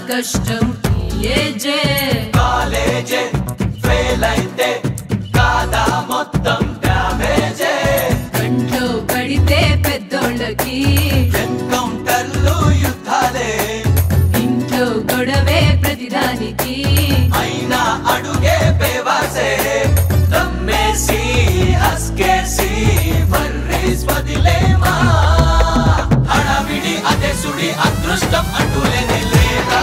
కష్టం ఏజే కాలేజే ఫెయిల్ అయితే కాదా మొత్తం డ్యామేజే కంట్లో పడితే పెద్దోళ్ళకి ఎన్కౌంటర్లు యుద్ధాలే ఇంట్లో గొడవే ప్రతిదానికి అయినా అడుగే బేవాసే దమ్మేసి హస్కేసి వర్రేస్ వదిలేమా హడావిడి అదే సుడి అదృష్టం అంటూలేనే లేదా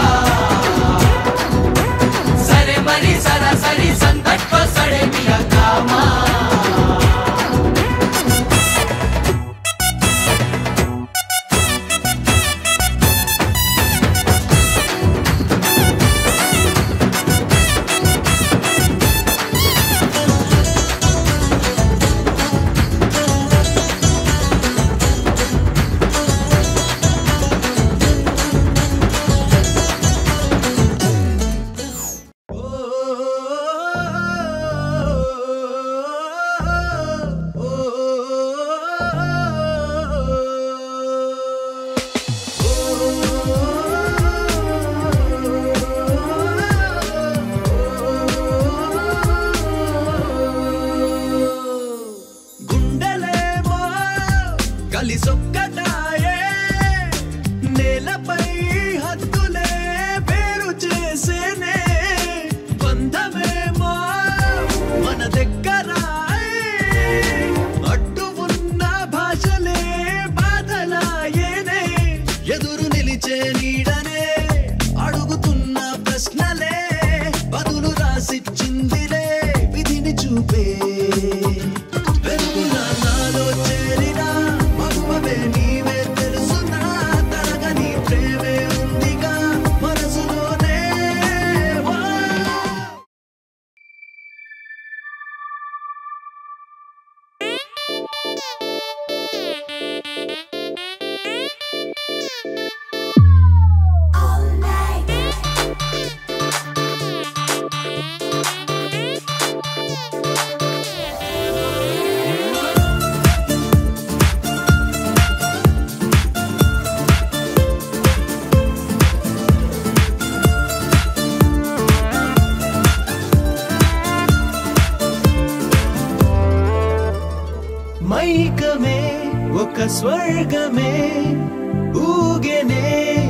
సరే మరి సరాసరి సంకట్ సడే మియా కామా గుండెలేమో కలిసొక్కటాయే నేలపై హద్దులే పేరు చేసేనే బంధమేమో మన దగ్గరాయే అడ్డు ఉన్న భాషలే బాధలాయేనే ఎదురు నిలిచే నీడనే అడుగుతున్న ప్రశ్నలే బదులు రాసిచ్చిందిలే విధిని చూపే వెలుగున నాలో చేరిన మగువవే నీవే తెలుసునా తరగని ప్రేమే ఉందిగా మనసులోనే వా. మైకమే ఒక స్వర్గమే ఊగెనే